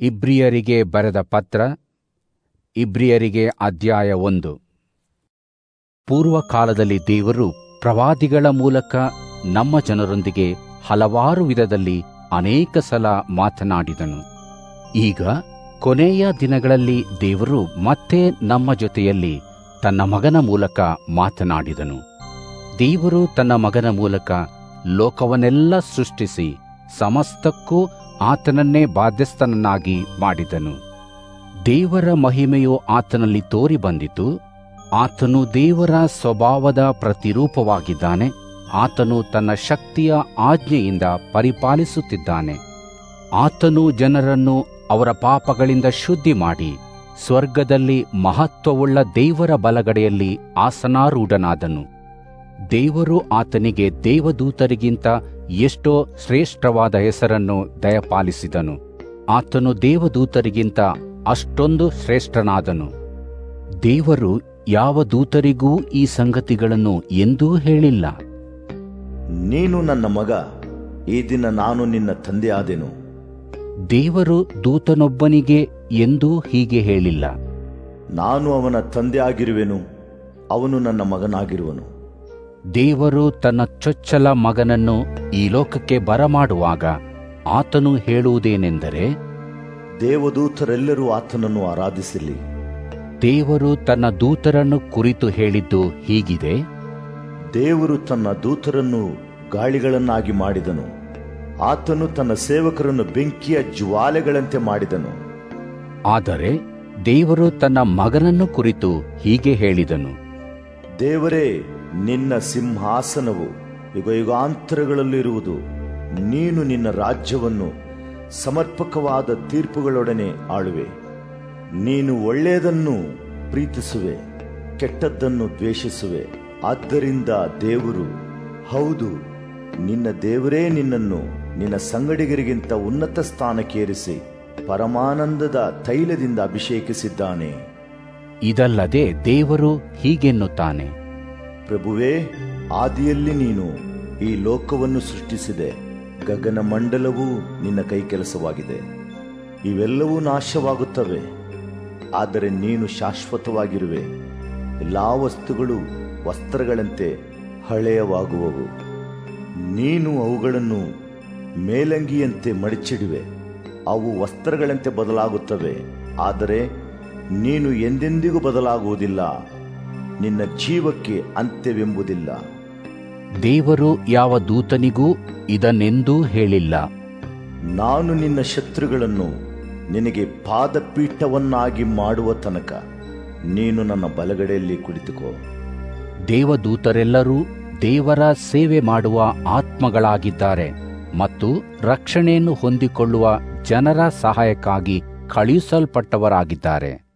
ಇಬ್ರಿಯರಿಗೆ ಬರೆದ ಪತ್ರ ಇಬ್ರಿಯರಿಗೆ ಅಧ್ಯಾಯ ಒಂದು ಪೂರ್ವಕಾಲದಲ್ಲಿ ದೇವರು ಪ್ರವಾದಿಗಳ ಮೂಲಕ ನಮ್ಮ ಜನರೊಂದಿಗೆ ಹಲವಾರು ವಿಧದಲ್ಲಿ ಅನೇಕ ಸಲ ಮಾತನಾಡಿದನು ಈಗ ಕೊನೆಯ ದಿನಗಳಲ್ಲಿ ದೇವರು ಮತ್ತೆ ನಮ್ಮ ಜೊತೆಯಲ್ಲಿ ತನ್ನ ಮಗನ ಮೂಲಕ ಮಾತನಾಡಿದನು ದೇವರು ತನ್ನ ಮಗನ ಮೂಲಕ ಲೋಕವನ್ನೆಲ್ಲ ಸೃಷ್ಟಿಸಿ ಸಮಸ್ತಕ್ಕೂ ಆತನನ್ನೇ ಬಾಧ್ಯಸ್ಥನನ್ನಾಗಿ ಮಾಡಿದನು ದೇವರ ಮಹಿಮೆಯು ಆತನಲ್ಲಿ ತೋರಿ ಬಂದಿತು ಆತನು ದೇವರ ಸ್ವಭಾವದ ಪ್ರತಿರೂಪವಾಗಿದ್ದಾನೆ ಆತನು ತನ್ನ ಶಕ್ತಿಯ ಆಜ್ಞೆಯಿಂದ ಪರಿಪಾಲಿಸುತ್ತಿದ್ದಾನೆ ಆತನು ಜನರನ್ನು ಅವರ ಪಾಪಗಳಿಂದ ಶುದ್ಧಿ ಮಾಡಿ ಸ್ವರ್ಗದಲ್ಲಿ ಮಹತ್ವವುಳ್ಳ ದೇವರ ಬಲಗಡೆಯಲ್ಲಿ ಆಸನಾರೂಢನಾದನು ದೇವರು ಆತನಿಗೆ ದೇವದೂತರಿಗಿಂತ ಎಷ್ಟೋ ಶ್ರೇಷ್ಠವಾದ ಹೆಸರನ್ನು ದಯಪಾಲಿಸಿದನು ಆತನು ದೇವದೂತರಿಗಿಂತ ಅಷ್ಟೊಂದು ಶ್ರೇಷ್ಠನಾದನು ದೇವರು ಯಾವ ದೂತರಿಗೂ ಈ ಸಂಗತಿಗಳನ್ನು ಎಂದೂ ಹೇಳಿಲ್ಲ ನೀನು ನನ್ನ ಮಗ ಈ ದಿನ ನಾನು ನಿನ್ನ ತಂದೆಯಾದೆನು ದೇವರು ದೂತನೊಬ್ಬನಿಗೆ ಎಂದೂ ಹೀಗೆ ಹೇಳಿಲ್ಲ ನಾನು ಅವನ ತಂದೆಯಾಗಿರುವೆನು ಅವನು ನನ್ನ ಮಗನಾಗಿರುವನು ದೇವರು ತನ್ನ ಚೊಚ್ಚಲ ಮಗನನ್ನು ಈ ಲೋಕಕ್ಕೆ ಬರಮಾಡುವಾಗ ಆತನು ಹೇಳುವುದೇನೆಂದರೆ ದೇವದೂತರೆಲ್ಲರೂ ಆತನನ್ನು ಆರಾಧಿಸಲಿ ದೇವರು ತನ್ನ ದೂತರನ್ನು ಕುರಿತು ಹೇಳಿದ್ದು ಹೀಗಿದೆ ದೇವರು ತನ್ನ ದೂತರನ್ನು ಗಾಳಿಗಳನ್ನಾಗಿ ಮಾಡಿದನು ಆತನು ತನ್ನ ಸೇವಕರನ್ನು ಬೆಂಕಿಯ ಜ್ವಾಲೆಗಳಂತೆ ಮಾಡಿದನು ಆದರೆ ದೇವರು ತನ್ನ ಮಗನನ್ನು ಕುರಿತು ಹೀಗೆ ಹೇಳಿದನು ದೇವರೇ ನಿನ್ನ ಸಿಂಹಾಸನವು ಯುಗ ಯುಗಾಂತರಗಳಲ್ಲಿರುವುದು ನೀನು ನಿನ್ನ ರಾಜ್ಯವನ್ನು ಸಮರ್ಪಕವಾದ ತೀರ್ಪುಗಳೊಡನೆ ಆಳುವೆ ನೀನು ಒಳ್ಳೆಯದನ್ನು ಪ್ರೀತಿಸುವೆ ಕೆಟ್ಟದ್ದನ್ನು ದ್ವೇಷಿಸುವೆ ಆದ್ದರಿಂದ ದೇವರು ಹೌದು ನಿನ್ನ ದೇವರೇ ನಿನ್ನನ್ನು ನಿನ್ನ ಸಂಗಡಿಗರಿಗಿಂತ ಉನ್ನತ ಸ್ಥಾನಕ್ಕೇರಿಸಿ ಪರಮಾನಂದದ ತೈಲದಿಂದ ಅಭಿಷೇಕಿಸಿದ್ದಾನೆ ಇದಲ್ಲದೆ ದೇವರು ಹೀಗೆನ್ನುತ್ತಾನೆ ಪ್ರಭುವೇ ಆದಿಯಲ್ಲಿ ನೀನು ಈ ಲೋಕವನ್ನು ಸೃಷ್ಟಿಸಿದೆ ಗಗನ ಮಂಡಲವೂ ನಿನ್ನ ಕೈಕೆಲಸವಾಗಿದೆ ಇವೆಲ್ಲವೂ ನಾಶವಾಗುತ್ತವೆ ಆದರೆ ನೀನು ಶಾಶ್ವತವಾಗಿರುವೆ ಎಲ್ಲಾ ವಸ್ತುಗಳು ವಸ್ತ್ರಗಳಂತೆ ಹಳೆಯವಾಗುವವು ನೀನು ಅವುಗಳನ್ನು ಮೇಲಂಗಿಯಂತೆ ಮಡಚಿಡುವೆ ಅವು ವಸ್ತ್ರಗಳಂತೆ ಬದಲಾಗುತ್ತವೆ ಆದರೆ ನೀನು ಎಂದೆಂದಿಗೂ ಬದಲಾಗುವುದಿಲ್ಲ ನಿನ್ನ ಜೀವಕ್ಕೆ ಅಂತ್ಯವೆಂಬುದಿಲ್ಲ ದೇವರು ಯಾವ ದೂತನಿಗೂ ಇದನ್ನೆಂದೂ ಹೇಳಿಲ್ಲ ನಾನು ನಿನ್ನ ಶತ್ರುಗಳನ್ನು ನಿನಗೆ ಪಾದಪೀಠವನ್ನಾಗಿ ಮಾಡುವ ತನಕ ನೀನು ನನ್ನ ಬಲಗಡೆಯಲ್ಲಿ ಕುಳಿತುಕೋ ದೇವದೂತರೆಲ್ಲರೂ ದೇವರ ಸೇವೆ ಮಾಡುವ ಆತ್ಮಗಳಾಗಿದ್ದಾರೆ ಮತ್ತು ರಕ್ಷಣೆಯನ್ನು ಹೊಂದಿಕೊಳ್ಳುವ ಜನರ ಸಹಾಯಕ್ಕಾಗಿ ಕಳುಹಿಸಲ್ಪಟ್ಟವರಾಗಿದ್ದಾರೆ